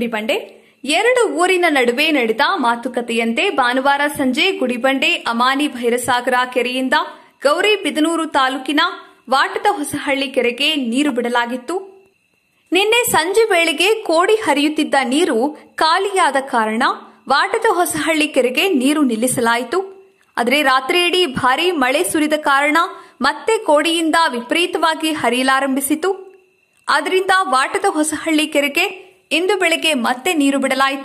ಗುಡಿಬಂಡೆ ಎರಡು ಊರಿನ ನಡುವೆ ನಡೆದ ಮಾತುಕತೆಯಂತೆ ಭಾನುವಾರ ಸಂಜೆ ಗುಡಿಬಂಡೆ ಅಮಾನಿ ಭೈರಸಾಗರ ಕೆರೆಯಿಂದ ಗೌರಿಬಿದನೂರು ತಾಲೂಕಿನ ವಾಟದ ಹೊಸಹಳ್ಳಿ ಕೆರೆಗೆ ನೀರು ಬಿಡಲಾಗಿತ್ತು ನಿನ್ನೆ ಸಂಜೆ ವೇಳೆಗೆ ಕೋಡಿ ಹರಿಯುತ್ತಿದ್ದ ನೀರು ಖಾಲಿಯಾದ ಕಾರಣ ವಾಟದ ಹೊಸಹಳ್ಳಿ ಕೆರೆಗೆ ನೀರು ನಿಲ್ಲಿಸಲಾಯಿತು ಆದರೆ ರಾತ್ರಿಯಿಡೀ ಭಾರೀ ಮಳೆ ಸುರಿದ ಕಾರಣ ಮತ್ತೆ ಕೋಡಿಯಿಂದ ವಿಪರೀತವಾಗಿ ಹರಿಯಲಾರಂಭಿಸಿತು ಆದ್ದರಿಂದ ವಾಟದ ಹೊಸಹಳ್ಳಿ ಕೆರೆಗೆ ಇಂದು ಬೆಳಗ್ಗೆ ಮತ್ತೆ ನೀರು ಬಿಡಲಾಯಿತು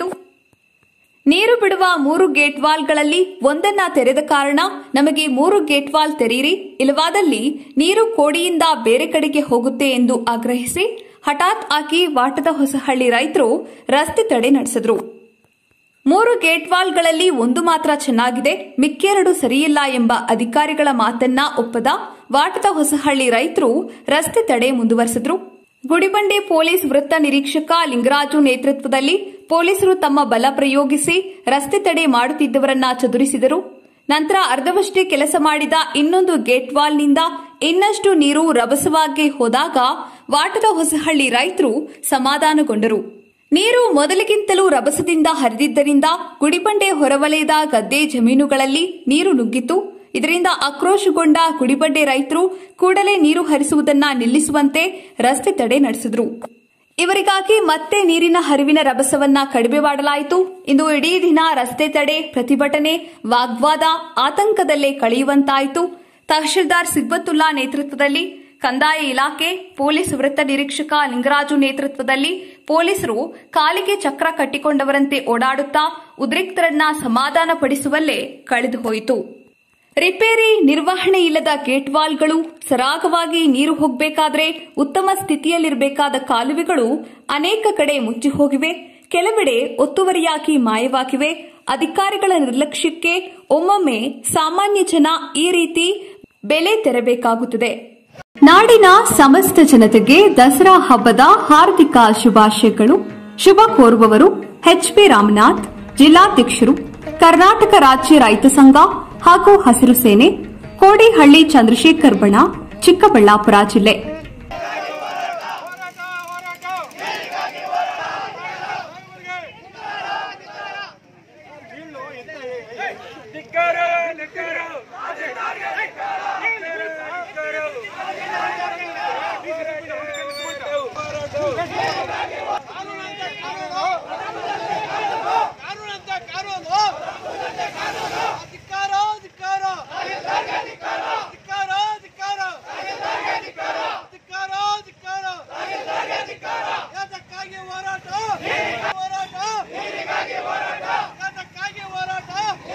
ನೀರು ಬಿಡುವ ಮೂರು ಗೇಟ್ ವಾಲ್ಗಳಲ್ಲಿ ಒಂದನ್ನ ತೆರೆದ ಕಾರಣ ನಮಗೆ ಮೂರು ಗೇಟ್ ವಾಲ್ ತೆರೆಯಿರಿ ಇಲ್ಲವಾದಲ್ಲಿ ನೀರು ಕೋಡಿಯಿಂದ ಬೇರೆ ಕಡೆಗೆ ಹೋಗುತ್ತೆ ಎಂದು ಆಗ್ರಹಿಸಿ ಹಠಾತ್ ಆಗಿ ವಾಟದ ಹೊಸಹಳ್ಳಿ ರೈತರು ರಸ್ತೆ ತಡೆ ನಡೆಸಿದ್ರು ಮೂರು ಗೇಟ್ ವಾಲ್ಗಳಲ್ಲಿ ಒಂದು ಮಾತ್ರ ಚೆನ್ನಾಗಿದೆ ಮಿಕ್ಕೆರಡು ಸರಿಯಿಲ್ಲ ಎಂಬ ಅಧಿಕಾರಿಗಳ ಮಾತನ್ನ ಒಪ್ಪದ ವಾಟದ ಹೊಸಹಳ್ಳಿ ರೈತರು ರಸ್ತೆ ತಡೆ ಮುಂದುವರೆಸಿದ್ರು ಗುಡಿಬಂಡೆ ಪೊಲೀಸ್ ವೃತ್ತ ನಿರೀಕ್ಷಕ ಲಿಂಗರಾಜು ನೇತೃತ್ವದಲ್ಲಿ ಪೊಲೀಸರು ತಮ್ಮ ಬಲ ಪ್ರಯೋಗಿಸಿ ರಸ್ತೆ ತಡೆ ಮಾಡುತ್ತಿದ್ದವರನ್ನ ಚದುರಿಸಿದರು ನಂತರ ಅರ್ಧವಷ್ಟೇ ಕೆಲಸ ಮಾಡಿದ ಇನ್ನೊಂದು ಗೇಟ್ ವಾಲ್ನಿಂದ ಇನ್ನಷ್ಟು ನೀರು ರಭಸವಾಗಿ ಹೋದಾಗ ವಾಟದ ಹೊಸಹಳ್ಳಿ ರೈತರು ಸಮಾಧಾನಗೊಂಡರು ನೀರು ಮೊದಲಿಗಿಂತಲೂ ರಭಸದಿಂದ ಹರಿದಿದ್ದರಿಂದ ಗುಡಿಬಂಡೆ ಹೊರವಲಯದ ಗದ್ದೆ ಜಮೀನುಗಳಲ್ಲಿ ನೀರು ನುಗ್ಗಿತು ಇದರಿಂದ ಆಕ್ರೋಶಗೊಂಡ ಗುಡಿಬಂಡೆ ರೈತರು ಕೂಡಲೇ ನೀರು ಹರಿಸುವುದನ್ನ ನಿಲ್ಲಿಸುವಂತೆ ರಸ್ತೆ ತಡೆ ನಡೆಸಿದ್ರು ಇವರಿಗಾಗಿ ಮತ್ತೆ ನೀರಿನ ಹರಿವಿನ ರಭಸವನ್ನ ಕಡಿಮೆ ಮಾಡಲಾಯಿತು ಇಂದು ಇಡೀ ದಿನ ರಸ್ತೆ ತಡೆ ಪ್ರತಿಭಟನೆ ವಾಗ್ವಾದ ಆತಂಕದಲ್ಲೇ ಕಳೆಯುವಂತಾಯಿತು ತಹಶೀಲ್ದಾರ್ ಸಿಗ್ಬತ್ತುಲ್ಲಾ ನೇತೃತ್ವದಲ್ಲಿ ಕಂದಾಯ ಇಲಾಖೆ ಪೊಲೀಸ್ ವೃತ್ತ ನಿರೀಕ್ಷಕ ಲಿಂಗರಾಜು ನೇತೃತ್ವದಲ್ಲಿ ಪೊಲೀಸರು ಕಾಲಿಗೆ ಚಕ್ರ ಕಟ್ಟಿಕೊಂಡವರಂತೆ ಓಡಾಡುತ್ತಾ ಉದ್ರಿಕ್ತರನ್ನ ಸಮಾಧಾನಪಡಿಸುವಲ್ಲೇ ಕಳೆದು ಹೋಯಿತು ರಿಪೇರಿ ನಿರ್ವಹಣೆ ಇಲ್ಲದ ಗೇಟ್ ವಾಲ್ಗಳು ಸರಾಗವಾಗಿ ನೀರು ಹೋಗಬೇಕಾದ್ರೆ ಉತ್ತಮ ಸ್ಥಿತಿಯಲ್ಲಿರಬೇಕಾದ ಕಾಲುವೆಗಳು ಅನೇಕ ಕಡೆ ಮುಚ್ಚಿ ಹೋಗಿವೆ ಕೆಲವೆಡೆ ಒತ್ತುವರಿಯಾಗಿ ಮಾಯವಾಗಿವೆ ಅಧಿಕಾರಿಗಳ ನಿರ್ಲಕ್ಷ್ಯಕ್ಕೆ ಒಮ್ಮೊಮ್ಮೆ ಸಾಮಾನ್ಯ ಜನ ಈ ರೀತಿ ಬೆಲೆ ತೆರಬೇಕಾಗುತ್ತದೆ ನಾಡಿನ ಸಮಸ್ತ ಜನತೆಗೆ ದಸರಾ ಹಬ್ಬದ ಹಾರ್ದಿಕ ಶುಭಾಶಯಗಳು ಶುಭ ಕೋರುವವರು ಎಚ್ಪಿ ರಾಮನಾಥ್ ಜಿಲ್ಲಾಧ್ಯಕ್ಷರು ಕರ್ನಾಟಕ ರಾಜ್ಯ ರೈತ ಸಂಘ ಹಾಗೂ ಹಸಿರು ಸೇನೆ ಕೋಡಿಹಳ್ಳಿ ಚಂದ್ರಶೇಖರ್ ಬಣ ಚಿಕ್ಕಬಳ್ಳಾಪುರ ಜಿಲ್ಲೆ ಹೋರಾಟ ಹೋರಾಟ ಜೀಲ್ಲು ಎತ್ತ ಧಿಕ್ಕಾರ ಧಿಕ್ಕಾರ ಕಾನೂನಂತೆ ಕಾನೂನು ಧಿಕ್ಕಾರ ಧಿಕ್ಕಾರ ಧಿಕ್ಕಾರ ಧಿಕ್ಕಾರ ಧಿಕ್ಕಾರ ಧಿಕ್ಕಾರ ಯಾತಕ್ಕಾಗಿ ಹೋರಾಟ ಹೋರಾಟ ಯಾತಕ್ಕಾಗಿ ಹೋರಾಟ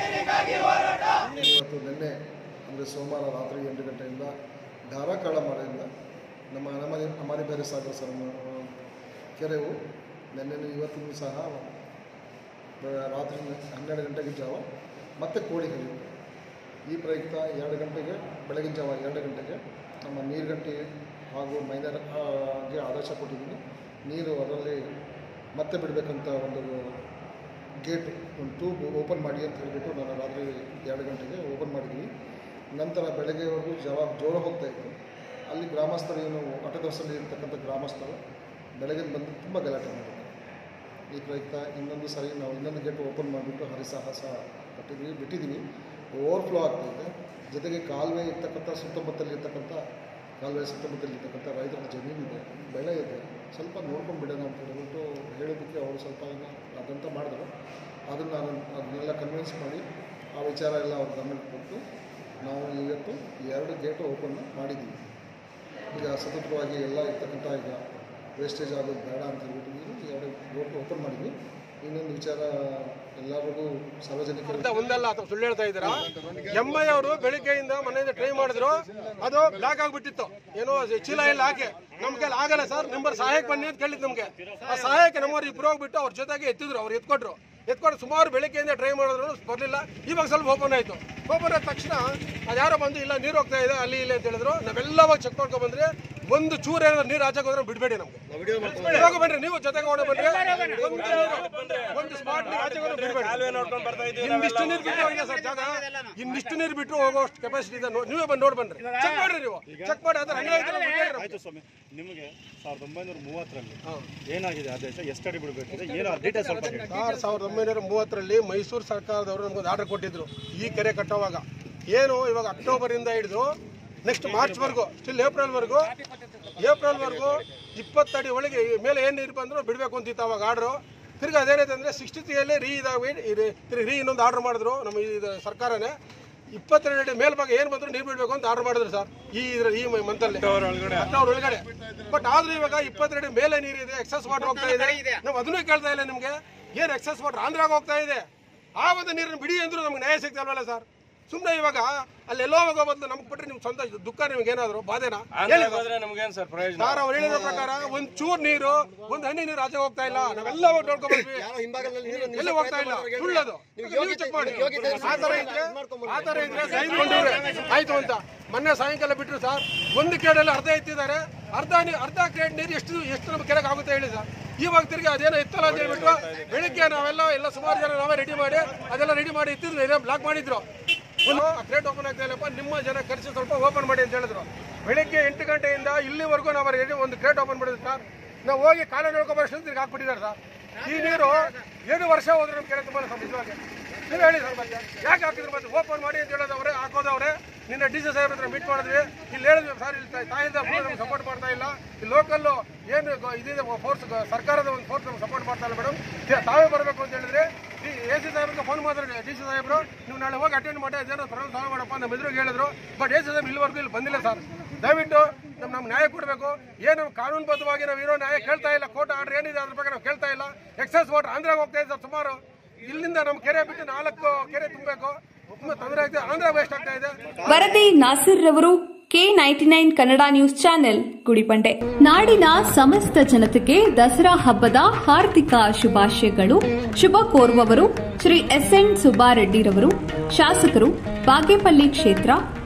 ಇವತ್ತು ನಿನ್ನೆ ಅಂದರೆ ಸೋಮವಾರ ರಾತ್ರಿ ಎಂಟು ಗಂಟೆಯಿಂದ ಧಾರಾಕಾಳ ಮಳೆಯಿಂದ ನಮ್ಮ ನಮ್ಮನೆ ಅಮಾರಿ ಬೇರೆ ಸಾಗರ ಸರ್ ಕೆರೆವು ನಿನ್ನೆ ಇವತ್ತಿಗೂ ಸಹ ಬ- ರಾತ್ರಿ ಹನ್ನೆರಡು ಗಂಟೆಗೆ ಜಾವ ಮತ್ತೆ ಕೋಡಿ ಹರಿಯುತ್ತೆ ಈ ಪ್ರಯುಕ್ತ ಎರಡು ಗಂಟೆಗೆ ಬೆಳಗಿನ ಜಾವ ಎರಡು ಗಂಟೆಗೆ ನಮ್ಮ ನೀರುಗಂಟೆ ಹಾಗೂ ಮೈದಾನಗೆ ಆದೇಶ ಕೊಟ್ಟಿದ್ದೀನಿ ನೀರು ಅದರಲ್ಲಿ ಮತ್ತೆ ಬಿಡಬೇಕಂತ ಒಂದು ಗೇಟ್ ಒಂದು ಟ್ಯೂಬ್ ಓಪನ್ ಮಾಡಿ ಅಂತ ಹೇಳಿಬಿಟ್ಟು ನಾನು ರಾತ್ರಿ ಎರಡು ಗಂಟೆಗೆ ಓಪನ್ ಮಾಡಿದ್ವಿ ನಂತರ ಬೆಳಗ್ಗೆವರೆಗೂ ಜವ ಜೋರ ಹೋಗ್ತಾ ಇತ್ತು ಅಲ್ಲಿ ಗ್ರಾಮಸ್ಥರು ಏನು ಆಟೋದರ್ಸಲ್ಲಿ ಇರ್ತಕ್ಕಂಥ ಗ್ರಾಮಸ್ಥರು ಬೆಳಗ್ಗೆ ಬಂದು ತುಂಬ ಗಲಾಟೆ ಮಾಡಿದ್ರು ಈ ಪ್ರಯುಕ್ತ ಇನ್ನೊಂದು ಸರಿ ನಾವು ಇನ್ನೊಂದು ಗೇಟ್ ಓಪನ್ ಮಾಡಿಬಿಟ್ಟು ಹರಿಸಾಹಸ ಕಟ್ಟಿದ್ವಿ ಬಿಟ್ಟಿದ್ದೀವಿ ಓವರ್ಫ್ಲೋ ಆಗ್ತಾಯಿದೆ ಜೊತೆಗೆ ಕಾಲುವೆ ಇರ್ತಕ್ಕಂಥ ಸುತ್ತಮುತ್ತಲಿ ಇರ್ತಕ್ಕಂಥ ಕಾಲುವೆ ಸುತ್ತಮುತ್ತಲಿ ಇರ್ತಕ್ಕಂಥ ರೈತರ ಜಮೀನಿದೆ ಬೆಳೆ ಇದೆ ಸ್ವಲ್ಪ ನೋಡ್ಕೊಂಡು ಬಿಡೋಣ ಅಂತ ಹೇಳ್ಬಿಟ್ಟು ಹೇಳಿದ್ದಕ್ಕೆ ಅವರು ಸ್ವಲ್ಪ ಏನೋ ಅದಂತ ಮಾಡಿದ್ರು ಅದನ್ನು ನಾನು ಅದನ್ನೆಲ್ಲ ಕನ್ವಿನ್ಸ್ ಮಾಡಿ ಆ ವಿಚಾರ ಎಲ್ಲ ಅವ್ರ ಗಮನಕ್ಕೆ ಕೊಟ್ಟು ನಾವು ಇವತ್ತು ಎರಡು ಗೇಟು ಓಪನ್ ಮಾಡಿದ್ದೀವಿ ಈಗ ಸತತವಾಗಿ ಎಲ್ಲ ಇರ್ತಕ್ಕಂಥ ಈಗ ವೇಸ್ಟೇಜ್ ಆಗೋದು ಬೇಡ ಅಂತ ಹೇಳ್ಬಿಟ್ಟು ಈಗ ಎರಡು ರೋಡ್ ಓಪನ್ ಮಾಡಿದ್ವಿ ಇನ್ನೊಂದು ವಿಚಾರ ಎಲ್ಲರಿಗೂ ಸಾರ್ವಜನಿಕರು ಅಂತ ಒಂದಲ್ಲ ಅಥವಾ ಸುಳ್ಳು ಹೇಳ್ತಾ ಇದ್ದೀರಾ ಎಮ್ಮೈ ಅವರು ಬೆಳಿಗ್ಗೆಯಿಂದ ಮನೆಯಿಂದ ಟ್ರೈ ಮಾಡಿದ್ರು ಅದು ಬ್ಲಾಕ್ ಆಗ್ಬಿಟ್ಟಿತ್ತು ಏನೋ ಚೀಲ ಎಲ್ಲ ಹಾಕಿ ನಮ್ ಕೈಲಿ ಆಗಲ್ಲ ಸರ್ ನಂಬರ್ ಸಹಾಯಕ್ಕೆ ಬನ್ನಿ ಅಂತ ಕೇಳಿದ್ ನಮ್ಗೆ ಆ ಸಹಾಯಕ್ಕೆ ನಮ್ಮವ್ರು ಇಬ್ರು ಹೋಗ್ಬಿಟ್ಟು ಅವ್ರ ಜೊತೆಗೆ ಎತ್ತಿದ್ರು ಅವ್ರು ಎತ್ಕೊಟ್ರು ಎತ್ಕೊಂಡು ಸುಮಾರು ಬೆಳಿಗ್ಗೆಯಿಂದ ಟ್ರೈ ಮಾಡಿದ್ರು ಬರಲಿಲ್ಲ ಇವಾಗ ಸ್ವಲ್ಪ ಓಪನ್ ಆಯ್ತು ಓಪನ್ ಆದ ತಕ್ಷಣ ಅದು ಯಾರೋ ಬಂದು ಇಲ್ಲ ನೀರು ಹೋಗ್ತಾ ಇದೆ ಅಲ್ಲಿ ಇಲ್ಲಿ ಅಂತ ಹೇಳಿದ್ರು ನಾವೆಲ್ಲ ಹೋಗಿ ಚೆಕ್ ಮಾಡ್ಕೊಂಡು ಬಂದ್ರೆ ಒಂದು ಚೂರು ಏನಾದ್ರು ನೀರು ಆಚೆಗೆ ಹೋದ್ರೆ ಬಿಡಬೇಡಿ ನಮ್ಗೆ ಇವಾಗ ಬನ್ರಿ ನೀವು ಜೊತೆಗೆ ಓಡ ಬನ್ರಿ ಒಂದು ನೀರು- ಒಂದು ಸ್ಪಾಟ್ ನೀರು ಆಚೆಗೆ ಹೋದ್ರೆ ಬಿಡಬೇಡಿ ಇನ್ನಿಷ್ಟು ನೀರು ಬಿಟ್ಟು ಹೋಗಿದೆ ಸರ್ ಜಾಗ ಇನ್ನಿಷ್ಟು ನೀರು ಬಿಟ್ಟು ಹೋಗೋಷ್ಟು ಕೆಪಾಸಿಟಿ ಇದೆ ನೋ- ನೀವೇ ಬಂದು ನೋಡಿ ಬನ್ರಿ ಚೆಕ್ ಮಾಡ್ರಿ ನೀವು ಚೆಕ್ ಮಾಡಿ ಅದ್ರ ಹಂಗೆ ಐತೆ ನಮ್ಗೆ ಹೇಳ್ರಿ. ಆಯ್ತು ಸ್ವಾಮಿ ನಿಮಗೆ ಸಾವಿರದ ಒಂಬೈನೂರ ಮೂವತ್ತರಲ್ಲಿ ಏನಾಗಿದೆ ಆದೇಶ ಎಷ್ಟು ಅಡಿ ಬಿಡಬೇಕಿದೆ ಏನು ಡೀಟೇಲ್ಸ್ ಸ್ವಲ್ಪ ಹೇಳಿ ಸರ್ ಸಾವಿರದ ಒಂಬೈನೂರ ಮೂವತ್ತರಲ್ಲಿ ಮೈಸೂರು ಸರ್ಕಾರದವರು ನಮ್ಗೊಂದು ಆರ್ಡರ್ ಕೊಟ್ಟಿದ್ರು ಈ ಕೆರೆ ಕಟ್ಟುವಾಗ ಏನು ಇವಾಗ ಅಕ್ಟೋಬರಿಂದ ಹಿಡಿದು ನೆಕ್ಸ್ಟ್ ಮಾರ್ಚ್ವರೆಗೂ ಸ್ಟಿಲ್ ಏಪ್ರಿಲ್ವರೆಗೂ ಏಪ್ರಿಲ್ವರೆಗೂ ಇಪ್ಪತ್ತಡಿ ಒಳಗೆ ಈ ಮೇಲೆ ಏನು ನೀರು ಬಂದರೂ ಬಿಡಬೇಕು ಅಂತಿತ್ತು ಅವಾಗ ಆರ್ಡ್ರು ತಿರ್ಗಿ ಅದೇನೈತೆ ಅಂದರೆ ಸಿಕ್ಸ್ಟಿ ತ್ರೀಯಲ್ಲಿ ರೀ ಇದಾಗಿ ತಿರ್ಗಿ ರೀ ಇನ್ನೊಂದು ಆರ್ಡರ್ ಮಾಡಿದ್ರು ನಮ್ಮ ಇದು ಸರ್ಕಾರನೇ ಇಪ್ಪತ್ತೆರಡು ಅಡಿ ಮೇಲ್ಭಾಗ ಏನು ಬಂದರೂ ನೀರು ಬಿಡಬೇಕು ಅಂತ ಆರ್ಡರ್ ಮಾಡಿದ್ರು ಸರ್ ಈ ಇದ್ರ ಈ ಮಂತಲ್ಲಿ ಹದಿನವ್ರ ಒಳಗಡೆ ಬಟ್ ಆದ್ರೂ ಇವಾಗ ಇಪ್ಪತ್ತೆರಡು ಮೇಲೆ ನೀರಿದೆ ಎಕ್ಸಸ್ ವಾಟರ್ ಹೋಗ್ತಾ ಇದೆ ನಾವು ಅದನ್ನೂ ಕೇಳ್ತಾ ಇಲ್ಲ ನಿಮಗೆ ಏನು ಎಕ್ಸಸ್ ವಾಟರ್ ಆಂಧ್ರಾಗ ಹೋಗ್ತಾ ಇದೆ ಆ ಒಂದು ನೀರನ್ನು ಬಿಡಿ ಅಂದ್ರೂ ನಮ್ಗೆ ನ್ಯಾಯ ಸಿಗ್ತಾ ಇಲ್ವಲ್ಲ ಸರ್ ಸುಮ್ಮನೆ ಇವಾಗ ಅಲ್ಲೆಲ್ಲೋ ಹೋಗೋ ಬದಲು ನಮ್ಗೆ ಬಿಟ್ಟರೆ ನಿಮ್ಗೆ ಸ್ವಂತ ದುಃಖ ನಿಮ್ಗೆ ಏನಾದ್ರು ಬಾಧೆನಾ ಹೇಳಿ ಸರ್. ನಮ್ಗೇನ್ ಸರ್ ಪ್ರಯೋಜನ ಸರ್ ಅವ್ರು ಹೇಳಿರೋ ಪ್ರಕಾರ ಒಂದ್ ಚೂರ್ ನೀರು ಒಂದ್ ಹನಿ ನೀರು ಆಚೆ ಹೋಗ್ತಾ ಇಲ್ಲ ನಾವೆಲ್ಲ ಹೋಗಿ ನೋಡ್ಕೊಂಡ್ಬಂದ್ವಿ ಎಲ್ಲಿ ಹೋಗ್ತಾ ಇಲ್ಲ ಸುಳ್ಳದು ನೀವು ಚೆಕ್ ಮಾಡಿ ಆ ತರ ಇದ್ರೆ ಆ ತರ ಇದ್ರೆ ಸಹಿಸ್ಕೊಂಡಿವ್ರೆ ಆಯ್ತು ಅಂತ ಮೊನ್ನೆ ಸಾಯಂಕಾಲ ಬಿಟ್ರು ಸರ್ ಒಂದು ಕೇಡಲ್ಲಿ ಅರ್ಧ ಎತ್ತಿದ್ದಾರೆ ಅರ್ಧ ನೀ- ಅರ್ಧ ಕ್ರೇಟ್ ನೀರು ಎಷ್ಟು ಎಷ್ಟು ನಮ್ಮ ಕೆರೆಗೆ ಆಗುತ್ತೆ ಹೇಳಿ ಸರ್ ಇವಾಗ ತಿರ್ಗಿ ಅದೇನೋ ಎತ್ತಲ್ಲ ಅಂತ ಹೇಳ್ಬಿಟ್ಟು ಬೆಳಿಗ್ಗೆ ನಾವೆಲ್ಲ ಎಲ್ಲ ಸುಮಾರು ಜನ ನಾವೇ ರೆಡಿ ಮಾಡಿ ಅದೆಲ್ಲ ರೆಡಿ ಮಾಡಿ ಇತ್ತಿದ್ರು ಇದೇ ಬ್ಲಾಕ್ ಮಾಡಿದ್ರು ಒಂದು ಕ್ರೇಟ್ ಓಪನ್ ಆಗ್ತಾ ಇಲ್ಲಪ್ಪ ನಿಮ್ಮ ಜನ ಕರೆಸಿ ಸ್ವಲ್ಪ ಓಪನ್ ಮಾಡಿ ಅಂತ ಹೇಳಿದ್ರು ಬೆಳಿಗ್ಗೆ ಎಂಟು ಗಂಟೆಯಿಂದ ಇಲ್ಲಿವರೆಗೂ ನಾವು ರೆಡಿ ಒಂದು ಕ್ರೇಟ್ ಓಪನ್ ಮಾಡಿದ್ವಿ ಸರ್ ನಾವು ಹೋಗಿ ಕಾಲ ನೋಡ್ಕೊಂಬಷ್ಟು ತಿರ್ಗಿ ಹಾಕ್ಬಿಟ್ಟಿದ್ದಾರೆ ಸರ್ ಈ ನೀರು ಏನು ವರ್ಷ ಹೋದ್ರೆ ನಮ್ಮ ಕೆರೆ ತುಂಬ ನಿಜವಾಗಿ ನೀವು ಹೇಳಿ ಸರ್ ಮತ್ತೆ ಯಾಕೆ ಹಾಕಿದ್ರು ಮತ್ತೆ ಓಪನ್ ಮಾಡಿ ಅಂತ ಹೇಳೋದವ್ರೆ ಹಾಕೋದವ್ರೆ ನಿನ್ನೆ ಡಿ ಸಿ ಸಾಹೇಬ್ರ ಹತ್ರ ಮೀಟ್ ಮಾಡಿದ್ವಿ ಇಲ್ಲಿ ಹೇಳಿದ್ವಿ ಸರ್ ಇಲ್ಲಿ ತಾ- ತಾಯಿಂದ ನಮ್ಗೆ ಸಪೋರ್ಟ್ ಮಾಡ್ತಾ ಇಲ್ಲ ಈ ಲೋಕಲ್ ಏನು ಗೊ- ಇದಿದೆ ಫೋರ್ಸ್ ಸರ್ಕಾರದ ಒಂದು ಫೋರ್ಸ್ ನಮ್ಗೆ ಸಪೋರ್ಟ್ ಮಾಡ್ತಾ ಇಲ್ಲ ಮೇಡಮ್ ತಾವೇ ಬರಬೇಕು ಅಂತ ಹೇಳಿದ್ರೆ ಈ ಎ ಸಿ ಸಾಹೇಬ್ರಿಗೆ ಫೋನ್ ಮಾಡಿದ್ರೆ ಡಿ ಸಿ ಸಾಹೇಬ್ರು ನೀವು ನಾಳೆ ಹೋಗಿ ಅಟೆಂಡ್ ಮಾಡಿ ಅದೇನೋ ಪ್ರಾಬ್ಲಮ್ ಸಾಲ್ವ್ ಮಾಡಪ್ಪ ನಮ್ಮ ಎದುರಿಗೆ ಹೇಳಿದ್ರು ಬಟ್ ಎ ಸಿ ಸಾಹೇಬ್ ಇಲ್ಲಿವರೆಗೂ ಇಲ್ಲಿ ಬಂದಿಲ್ಲ ಸರ್ ದಯವಿಟ್ಟು ನಮ್ ನಮ್ಗೆ ನ್ಯಾಯ ಕೊಡಬೇಕು ಏನು ಕಾನೂನುಬದ್ಧವಾಗಿ ನಾವು ಇರೋ ನ್ಯಾಯ ಕೇಳ್ತಾ ಇಲ್ಲ ಕೋರ್ಟ್ ಆರ್ಡರ್ ಏನಿದೆ ಅದ್ರ ಬಗ್ಗೆ ನಾವು ಕೇಳ್ತಾ ಇಲ್ಲ ಎಕ್ಸಸ್ ವಾಟರ್ ಆಂಧ್ರಾಗ ಹೋಗ್ತಾ ಇದೆ ಸರ್ ಸುಮಾರು ಇಲ್ಲಿಂದ ನಮ್ಮ ಕೆರೆ ಬಿಟ್ಟು ನಾಲ್ಕು ಕೆರೆ ತುಂಬಬೇಕು ತುಂಬಾ ತೊಂದರೆ ಆಗ್ತಿದೆ ಆಂಧ್ರ ವೇಸ್ಟ್ ಆಗ್ತಾ ಇದೆ ವರದಿ ನಾಸಿರ್ ರವರು K ninety nine Kannada news channel Gudibande ನಾಡಿನ ಸಮಸ್ತ ಜನತೆಗೆ ದಸರಾ ಹಬ್ಬದ ಹಾರ್ದಿಕ ಶುಭಾಶಯಗಳು ಶುಭ ಕೋರುವವರು ಶ್ರೀ ಎಸ್ ಎನ್ ಸುಬ್ಬಾರೆಡ್ಡಿರವರು ಶಾಸಕರು ಬಾಗೇಪಲ್ಲಿ ಕ್ಷೇತ್ರ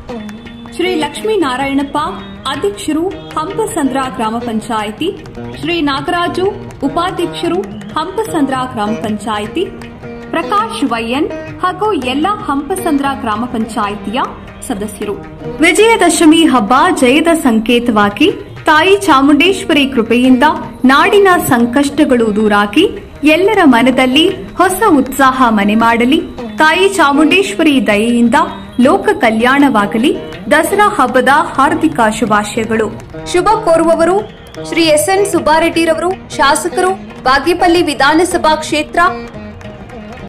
ಶ್ರೀ ಲಕ್ಷ್ಮೀನಾರಾಯಣಪ್ಪ ಅಧ್ಯಕ್ಷರು ಹಂಪಸಂದ್ರ ಗ್ರಾಮ ಪಂಚಾಯಿತಿ ಶ್ರೀ ನಾಗರಾಜು ಉಪಾಧ್ಯಕ್ಷರು ಹಂಪಸಂದ್ರ ಗ್ರಾಮ ಪಂಚಾಯಿತಿ ಪ್ರಕಾಶ್ ವೈಎನ್ ಹಾಗೂ ಎಲ್ಲ ಹಂಪಸಂದ್ರ ಗ್ರಾಮ ಪಂಚಾಯಿತಿಯ ಸದಸ್ಯರು ವಿಜಯದಶಮಿ ಹಬ್ಬ ಜಯದ ಸಂಕೇತವಾಗಿ ತಾಯಿ ಚಾಮುಂಡೇಶ್ವರಿ ಕೃಪೆಯಿಂದ ನಾಡಿನ ಸಂಕಷ್ಟಗಳು ದೂರಾಗಿ ಎಲ್ಲರ ಮನದಲ್ಲಿ ಹೊಸ ಉತ್ಸಾಹ ಮನೆ ಮಾಡಲಿ ತಾಯಿ ಚಾಮುಂಡೇಶ್ವರಿ ದಯೆಯಿಂದ ಲೋಕ ಕಲ್ಯಾಣವಾಗಲಿ ದಸರಾ ಹಬ್ಬದ ಹಾರ್ದಿಕ ಶುಭಾಶಯಗಳು ಶುಭ ಕೋರುವವರು ಶ್ರೀ ಎಸ್ ಎನ್ ಸುಬ್ಬಾರೆಡ್ಡಿರವರು ಶಾಸಕರು ಬಾಗೇಪಲ್ಲಿ ವಿಧಾನಸಭಾ ಕ್ಷೇತ್ರ